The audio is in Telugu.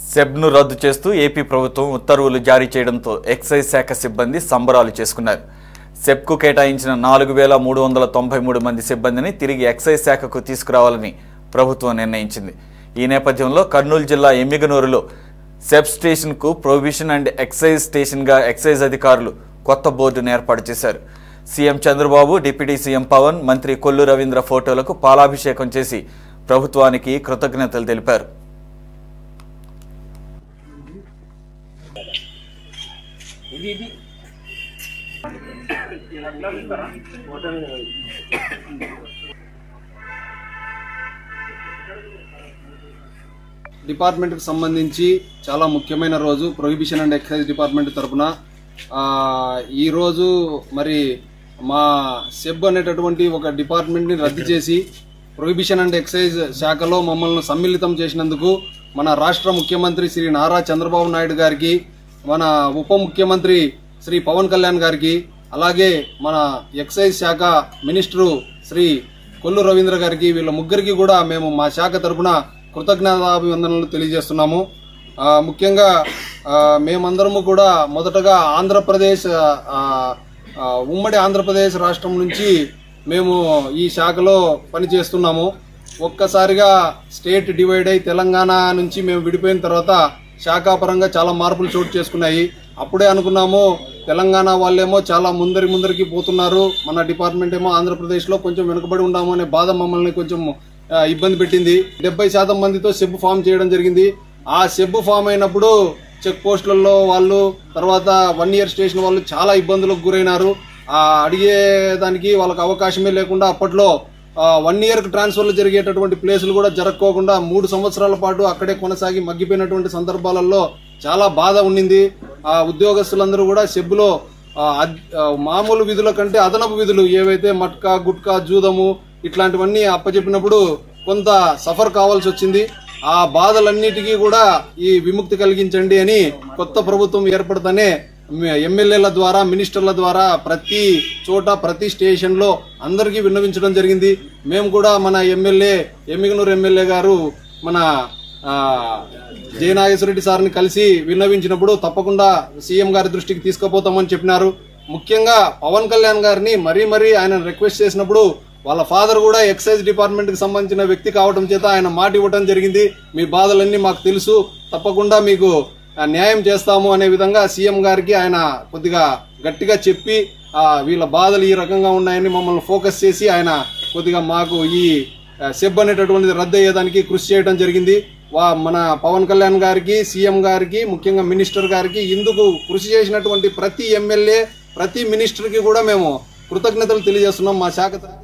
సెబ్ను రద్దు చేస్తూ ఏపీ ప్రభుత్వం ఉత్తర్వులు జారీ చేయడంతో ఎక్సైజ్ శాఖ సిబ్బంది సంబరాలు చేసుకున్నారు సెబ్కు కేటాయించిన నాలుగు వేల మూడు వందల తొంభై మూడు మంది సిబ్బందిని తిరిగి ఎక్సైజ్ శాఖకు తీసుకురావాలని ప్రభుత్వం నిర్ణయించింది ఈ నేపథ్యంలో కర్నూలు జిల్లా ఎమ్మిగనూరులో సెబ్ స్టేషన్కు ప్రొహిబిషన్ అండ్ ఎక్సైజ్ స్టేషన్గా ఎక్సైజ్ అధికారులు కొత్త బోర్డును ఏర్పాటు చేశారు CM Chandrababu deputy CM Pawan మంత్రి కొల్లు రవీంద్ర ఫోటోలకు పాలాభిషేకం చేసి ప్రభుత్వానికి కృతజ్ఞతలు తెలిపారు డిపార్ట్మెంట్కి సంబంధించి చాలా ముఖ్యమైన రోజు ప్రొహిబిషన్ అండ్ ఎక్సైజ్ డిపార్ట్మెంట్ తరపున ఆ, ఈ రోజు మరి మా సెబ్ అనేటటువంటి ఒక డిపార్ట్మెంట్ని రద్దు చేసి ప్రొహిబిషన్ అండ్ ఎక్సైజ్ శాఖలో మమ్మల్ని సమ్మిళితం చేసినందుకు మన రాష్ట్ర ముఖ్యమంత్రి శ్రీ నారా చంద్రబాబు నాయుడు గారికి మన ఉప ముఖ్యమంత్రి శ్రీ పవన్ కళ్యాణ్ గారికి అలాగే మన ఎక్సైజ్ శాఖ మినిస్టరు శ్రీ కొల్లు రవీంద్ర గారికి వీళ్ళ ముగ్గురికి కూడా మేము మా శాఖ తరపున కృతజ్ఞతాభివందనలు తెలియజేస్తున్నాము ఆ, ముఖ్యంగా ఆ, మేమందరము కూడా మొదటగా ఆంధ్రప్రదేశ్ ఆ, ఆ, ఉమ్మడి ఆంధ్రప్రదేశ్ రాష్ట్రం నుంచి మేము ఈ శాఖలో పనిచేస్తున్నాము ఒక్కసారిగా స్టేట్ డివైడ్ అయి తెలంగాణ నుంచి మేము విడిపోయిన తర్వాత శాఖాపరంగా చాలా మార్పులు చోటు చేసుకున్నాయి అప్పుడే అనుకున్నాము తెలంగాణ వాళ్ళేమో చాలా ముందరి ముందరికి పోతున్నారు మన డిపార్ట్మెంట్ ఏమో ఆంధ్రప్రదేశ్లో కొంచెం వెనుకబడి ఉన్నాము అనే బాధ మమ్మల్ని కొంచెం ఆ, ఇబ్బంది పెట్టింది డెబ్బై శాతం మందితో సెబ్ ఫామ్ చేయడం జరిగింది ఆ సెబ్ ఫామ్ అయినప్పుడు చెక్ పోస్టులలో వాళ్ళు తర్వాత వన్ ఇయర్ స్టేషన్ వాళ్ళు చాలా ఇబ్బందులకు గురైనారు ఆ అడిగే దానికి వాళ్ళకి అవకాశమే లేకుండా అప్పట్లో వన్ ఇయర్ ట్రాన్స్ఫర్లు జరిగేటటువంటి ప్లేసులు కూడా జరగకోకుండా మూడు సంవత్సరాల పాటు అక్కడే కొనసాగి మగ్గిపోయినటువంటి సందర్భాలలో చాలా బాధ ఉండింది ఆ ఉద్యోగస్తులందరూ కూడా సెబ్బులో ఆ, అద్- ఆ, మామూలు విధుల కంటే అదనపు విధులు ఏవైతే మట్కా గుట్కా జూదము ఇట్లాంటివన్నీ అప్పచెప్పినప్పుడు కొంత సఫర్ కావాల్సి వచ్చింది ఆ బాధలన్నిటికీ కూడా ఈ విముక్తి కలిగించండి అని కొత్త ప్రభుత్వం ఏర్పడతానే ఎమ్మెల్యేల ద్వారా మినిస్టర్ల ద్వారా ప్రతి చోట ప్రతి స్టేషన్లో అందరికీ విన్నవించడం జరిగింది మేము కూడా మన ఎమ్మెల్యే ఎమ్మిగనూరు ఎమ్మెల్యే గారు మన ఆ, జయనాగేశ్వరరెడ్డి సార్ని కలిసి విన్నవించినప్పుడు తప్పకుండా సీఎం గారి దృష్టికి తీసుకుపోతామని చెప్పినారు ముఖ్యంగా పవన్ కళ్యాణ్ గారిని మరీ మరీ ఆయన రిక్వెస్ట్ చేసినప్పుడు వాళ్ళ ఫాదర్ కూడా ఎక్సైజ్ డిపార్ట్మెంట్ కి సంబంధించిన వ్యక్తి కావడం చేత ఆయన మాట ఇవ్వడం జరిగింది మీ బాధలన్నీ మాకు తెలుసు తప్పకుండా మీకు ఆ, న్యాయం చేస్తాము అనే విధంగా సీఎం గారికి ఆయన కొద్దిగా గట్టిగా చెప్పి ఆ, వీళ్ళ బాధలు ఈ రకంగా ఉన్నాయని మమ్మల్ని ఫోకస్ చేసి ఆయన కొద్దిగా మాకు ఈ ఆ, సెబ్ అనేటటువంటిది రద్దు అయ్యేదానికి కృషి చేయడం జరిగింది వా మన పవన్ కళ్యాణ్ గారికి సీఎం గారికి ముఖ్యంగా మినిస్టర్ గారికి ఇందుకు కృషి చేసినటువంటి ప్రతి ఎమ్మెల్యే ప్రతి మినిస్టర్కి కూడా మేము కృతజ్ఞతలు తెలియజేస్తున్నాం మా శాఖ తరఫున.